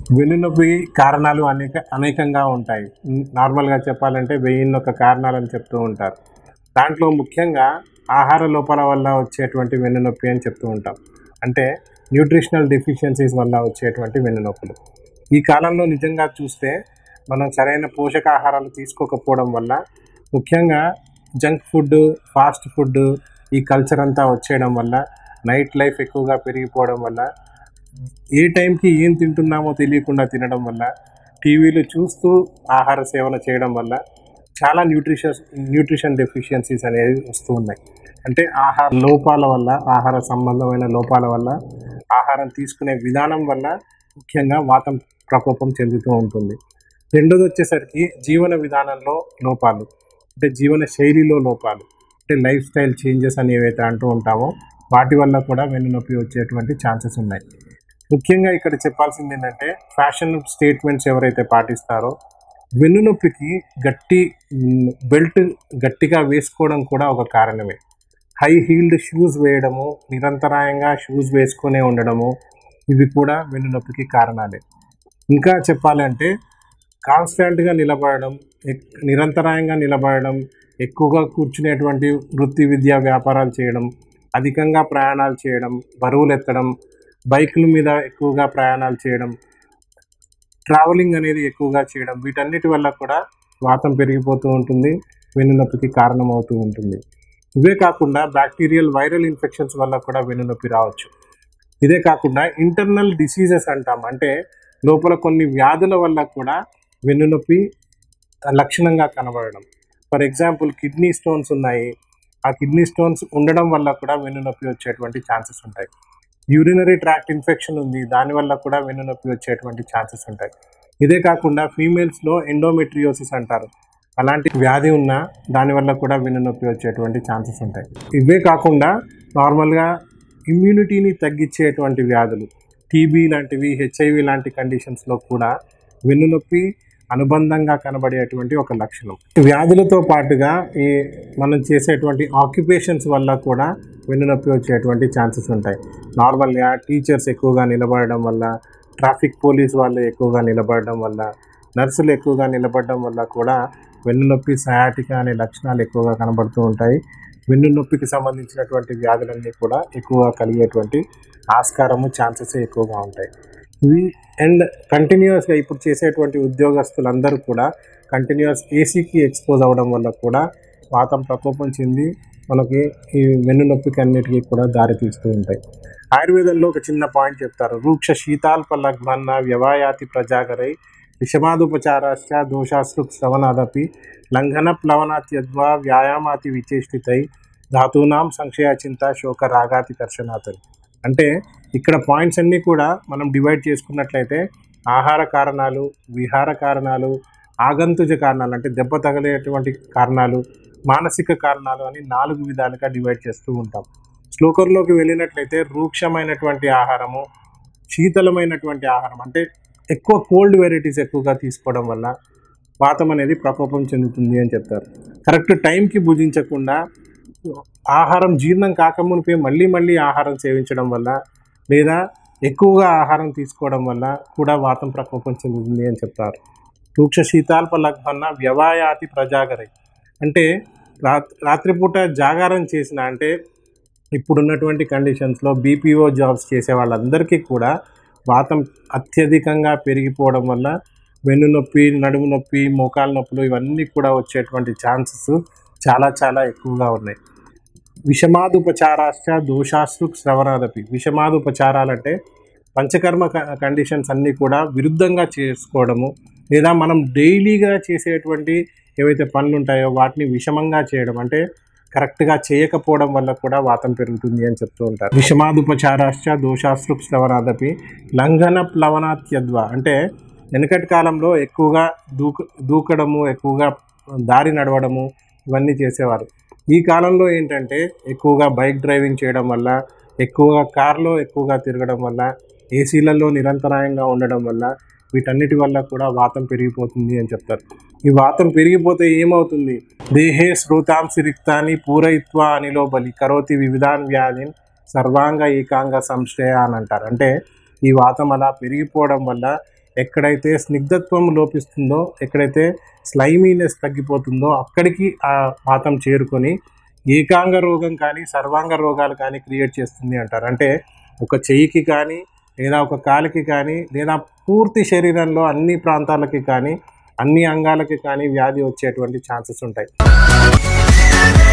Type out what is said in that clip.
వెన్నునొప్పి కారణాలు అనేక అనేకంగా ఉంటాయి నార్మల్గా చెప్పాలంటే వెయ్యిన్నొక్క కారణాలు అని చెప్తూ ఉంటారు దాంట్లో ముఖ్యంగా ఆహార లోపాల వల్ల వచ్చేటువంటి వెన్నునొప్పి అని చెప్తూ ఉంటాం అంటే న్యూట్రిషనల్ డెఫిషియన్సీస్ వల్ల వచ్చేటువంటి వెన్నునొప్పులు ఈ కాలంలో నిజంగా చూస్తే మనం సరైన పోషకాహారాలు తీసుకోకపోవడం వల్ల ముఖ్యంగా జంక్ ఫుడ్ ఫాస్ట్ ఫుడ్ ఈ కల్చర్ అంతా వచ్చేయడం వల్ల నైట్ లైఫ్ ఎక్కువగా పెరిగిపోవడం వల్ల ఏ టైంకి ఏం తింటున్నామో తెలియకుండా తినడం వల్ల టీవీలు చూస్తూ ఆహార సేవన చేయడం వల్ల చాలా న్యూట్రిషస్ న్యూట్రిషన్ డెఫిషియన్సీస్ అనేవి వస్తూ ఉన్నాయి అంటే ఆహార లోపాల వల్ల ఆహార సంబంధమైన లోపాల వల్ల ఆహారం తీసుకునే విధానం వల్ల ముఖ్యంగా వాతం ప్రకోపం చెందుతూ ఉంటుంది రెండోది వచ్చేసరికి జీవన విధానంలో లోపాలు అంటే జీవన శైలిలో లోపాలు అంటే లైఫ్ స్టైల్ చేంజెస్ అని ఏవైతే అంటూ ఉంటామో వాటి వల్ల కూడా వెన్నునొప్పి వచ్చేటువంటి ఛాన్సెస్ ఉన్నాయి ముఖ్యంగా ఇక్కడ చెప్పాల్సింది ఏంటంటే ఫ్యాషన్ స్టేట్మెంట్స్ ఎవరైతే పాటిస్తారో వెన్నునొప్పికి గట్టి మ్, బెల్ట్ గట్టిగా వేసుకోవడం కూడా ఒక కారణమే హై హీల్డ్ షూస్ వేయడము నిరంతరాయంగా షూస్ వేసుకునే ఉండడము ఇవి కూడా వెన్నునొప్పికి కారణాలే ఇంకా చెప్పాలంటే కాన్స్టాంట్గా నిలబడడం ఎక్- నిరంతరాయంగా నిలబడడం ఎక్కువగా కూర్చునేటువంటి వృత్తి విద్యా వ్యాపారాలు చేయడం అధికంగా ప్రయాణాలు చేయడం బరువులు ఎత్తడం బైకుల మీద ఎక్కువగా ప్రయాణాలు చేయడం ట్రావెలింగ్ అనేది ఎక్కువగా చేయడం వీటన్నిటి వల్ల కూడా వాతం పెరిగిపోతూ ఉంటుంది వెన్నునొప్పికి కారణమవుతూ ఉంటుంది ఇవే కాకుండా బ్యాక్టీరియల్ వైరల్ ఇన్ఫెక్షన్స్ వల్ల కూడా వెన్నునొప్పి రావచ్చు ఇదే కాకుండా ఇంటర్నల్ డిసీజెస్ అంటాం అంటే లోపల కొన్ని వ్యాధుల వల్ల కూడా వెన్నునొప్పి లక్షణంగా కనబడడం ఫర్ ఎగ్జాంపుల్ కిడ్నీ స్టోన్స్ ఉన్నాయి ఆ కిడ్నీ స్టోన్స్ ఉండడం వల్ల కూడా వెన్నునొప్పి వచ్చేటువంటి ఛాన్సెస్ ఉంటాయి యూరినరీ ట్రాక్ట్ ఇన్ఫెక్షన్ ఉంది దానివల్ల కూడా వెన్నునొప్పి వచ్చేటువంటి ఛాన్సెస్ ఉంటాయి ఇదే కాకుండా ఫీమేల్స్లో ఎండోమెట్రియోసిస్ అంటారు అలాంటి వ్యాధి ఉన్నా దానివల్ల కూడా వెన్నునొప్పి వచ్చేటువంటి ఛాన్సెస్ ఉంటాయి ఇవే కాకుండా నార్మల్గా ఇమ్యూనిటీని తగ్గించేటువంటి వ్యాధులు టీబీ లాంటివి హెచ్ఐవి లాంటి కండిషన్స్లో కూడా వెన్నునొప్పి అనుబంధంగా కనబడేటువంటి ఒక లక్షణం వ్యాధులతో పాటుగా ఈ మనం చేసేటువంటి ఆక్యుపేషన్స్ వల్ల కూడా వెన్నునొప్పి వచ్చేటువంటి ఛాన్సెస్ ఉంటాయి నార్మల్గా టీచర్స్ ఎక్కువగా నిలబడడం వల్ల ట్రాఫిక్ పోలీస్ వాళ్ళు ఎక్కువగా నిలబడడం వల్ల నర్సులు ఎక్కువగా నిలబడడం వల్ల కూడా వెన్నునొప్పి సయాటిక అనే లక్షణాలు ఎక్కువగా కనబడుతూ ఉంటాయి వెన్నునొప్పికి సంబంధించినటువంటి వ్యాధులన్నీ కూడా ఎక్కువగా కలిగేటువంటి ఆస్కారము ఛాన్సెస్ ఎక్కువగా ఉంటాయి ఇవి అండ్ కంటిన్యూస్గా ఇప్పుడు చేసేటువంటి ఉద్యోగస్తులందరూ కూడా కంటిన్యూస్ ఏసీకి ఎక్స్పోజ్ అవ్వడం వల్ల కూడా వాతం ప్రకోపం చెంది మనకి ఈ వెన్నునొప్పికి అన్నిటికీ కూడా దారితీస్తూ ఉంటాయి ఆయుర్వేదంలో ఒక చిన్న పాయింట్ చెప్తారు రూక్ష శీతాల్ప లగ్మన్న వ్యవాయాతి ప్రజాగరై విషమాదుపచారాశ్చ దోషాశ్రు శ్రవణాదపి లంఘన ప్లవనాత్యద్వా వ్యాయామాతి విచేష్టితై ధాతూనాం సంశయాచింత శోక రాగాతి కర్షణాతని అంటే ఇక్కడ పాయింట్స్ అన్నీ కూడా మనం డివైడ్ చేసుకున్నట్లయితే ఆహార కారణాలు విహార కారణాలు ఆగంతుజ కారణాలు అంటే దెబ్బ తగలేటువంటి కారణాలు మానసిక కారణాలు అని నాలుగు విధాలుగా డివైడ్ చేస్తూ ఉంటాం శ్లోకంలోకి వెళ్ళినట్లయితే రూక్షమైనటువంటి ఆహారము శీతలమైనటువంటి ఆహారం అంటే ఎక్కువ కోల్డ్ వెరైటీస్ ఎక్కువగా తీసుకోవడం వల్ల వాతం అనేది ప్రకోపం చెందుతుంది అని చెప్తారు కరెక్ట్ టైంకి భుజించకుండా ఆహారం జీర్ణం కాకమునిపే మళ్ళీ మళ్ళీ ఆహారం సేవించడం వల్ల లేదా ఎక్కువగా ఆహారం తీసుకోవడం వల్ల కూడా వాతం ప్రకోపం చెందుతుంది అని చెప్తారు రూక్ష శీతాల్ప లగ్మన్న వ్యవాయాతి ప్రజాగరై అంటే రాత్ రాత్రిపూట జాగారం చేసిన అంటే ఇప్పుడున్నటువంటి కండిషన్స్లో బీపీఓ జాబ్స్ చేసే వాళ్ళందరికీ కూడా వాతం అత్యధికంగా పెరిగిపోవడం వల్ల వెన్నునొప్పి నడుము నొప్పి మోకాలు నొప్పులు ఇవన్నీ కూడా వచ్చేటువంటి ఛాన్సెస్ చాలా చాలా ఎక్కువగా ఉన్నాయి విషమాదుపచారాశ్చ దోషాశ్రు శ్రవణాదపి విషమాదుపచారాలు అంటే పంచకర్మ క- కండిషన్స్ అన్నీ కూడా విరుద్ధంగా చేసుకోవడము లేదా మనం డైలీగా చేసేటువంటి ఏవైతే పనులు ఉంటాయో వాటిని విషమంగా చేయడం అంటే కరెక్ట్గా చేయకపోవడం వల్ల కూడా వాతం పెరుగుతుంది అని చెప్తూ ఉంటారు విషమాదుపచారాశ్చ దోషాశ్రు శ్రవణాదపి లంఘన ప్లవనాత్యద్వ అంటే వెనకటి కాలంలో ఎక్కువగా దూక దూకడము ఎక్కువగా దారి నడవడము ఇవన్నీ చేసేవారు ఈ కాలంలో ఏంటంటే ఎక్కువగా బైక్ డ్రైవింగ్ చేయడం వల్ల ఎక్కువగా కార్లో ఎక్కువగా తిరగడం వల్ల ఏసీలలో నిరంతరాయంగా ఉండడం వల్ల వీటన్నిటి వల్ల కూడా వాతం పెరిగిపోతుంది అని చెప్తారు ఈ వాతం పెరిగిపోతే ఏమవుతుంది దేహే శ్రోతాంసి రిక్తాన్ని పూరయిత్వ అనిలో బలి కరోతి వివిధాన్ వ్యాధిని సర్వాంగ ఏకాంగ సంశయ అని అంటారు అంటే ఈ వాతం అలా పెరిగిపోవడం వల్ల ఎక్కడైతే స్నిగ్ధత్వం లోపిస్తుందో ఎక్కడైతే స్లైమీనెస్ తగ్గిపోతుందో అక్కడికి ఆ వాతం చేరుకొని ఏకాంగ రోగం కానీ సర్వాంగ రోగాలు కానీ క్రియేట్ చేస్తుంది అంటారు అంటే ఒక చెయ్యికి కానీ లేదా ఒక కాలికి కానీ లేదా పూర్తి శరీరంలో అన్ని ప్రాంతాలకి కానీ అన్ని అంగాలకి కానీ వ్యాధి వచ్చేటువంటి ఛాన్సెస్ ఉంటాయి